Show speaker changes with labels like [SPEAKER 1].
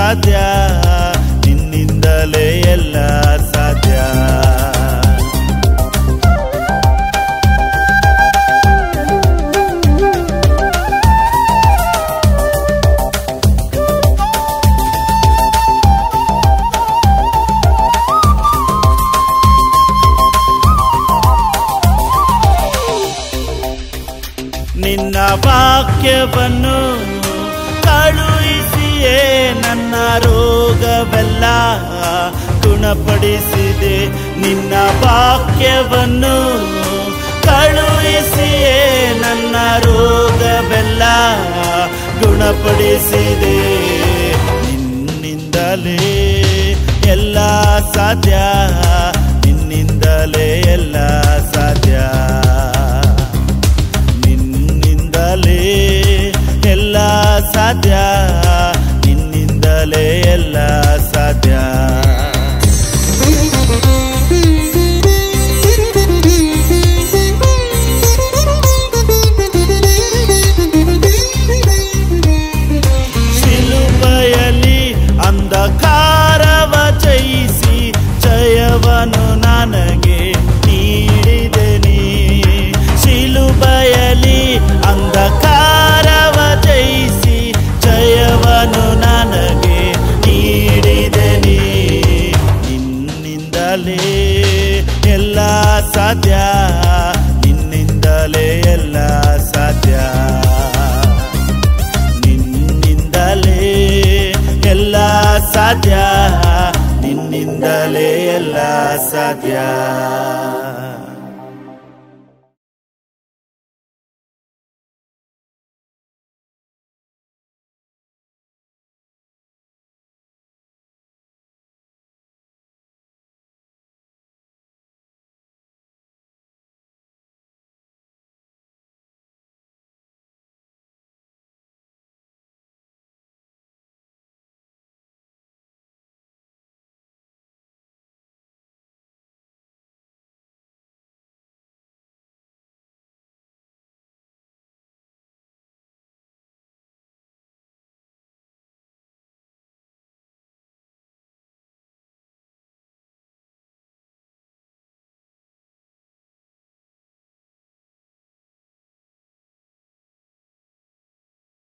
[SPEAKER 1] ಸಾಧ್ಯ ನಿನ್ನಿಂದಲೇ ಎಲ್ಲ ಸಾಧ್ಯ ನಿನ್ನ ವಾಕ್ಯವನ್ನು ಕಳುಹಿಸಿಯೇ ನನ್ನ ರೋಗವೆಲ್ಲ ಗುಣಪಡಿಸಿದೆ ನಿನ್ನ ವಾಕ್ಯವನ್ನು ಕಳುಹಿಸಿಯೇ ನನ್ನ ರೋಗವೆಲ್ಲ ಗುಣಪಡಿಸಿದೆ ನಿನ್ನಿಂದಲೇ ಎಲ್ಲ ಸಾಧ್ಯ ನಿನ್ನಿಂದಲೇ ಎಲ್ಲ ಸಾಧ್ಯ ನಿನ್ನಿಂದಲೇ ಎಲ್ಲ ಸಾಧ್ಯ ನಿನ್ನಿಂದಲೇ ಎಲ್ಲ ಸಾಧ್ಯ ಶಿಲುಬೆಯಲ್ಲಿ ಅಂಧಕಾರವ ಜಯಿಸಿ ಜಯವನು ನನಗೆ ನೀಡಿದೆ ನೀ ಶಿಲುಬೆಯಲ್ಲಿ ಅಂಧಕಾರವ ಜಯಿಸಿ ಜಯವನು ನನಗೆ ನೀಡಿದೆ ನೀ ನಿನ್ನಿಂದಲೇ ಎಲ್ಲ ಸಾಧ್ಯ ನಿನ್ನಿಂದಲೇ ಎಲ್ಲ ಸಾಧ್ಯ ನಿನ್ನಿಂದಲೇ ಎಲ್ಲ ಸಾಧ್ಯ ನಿನ್ನಿಂದಲೇ ಎಲ್ಲ ಸಾಧ್ಯ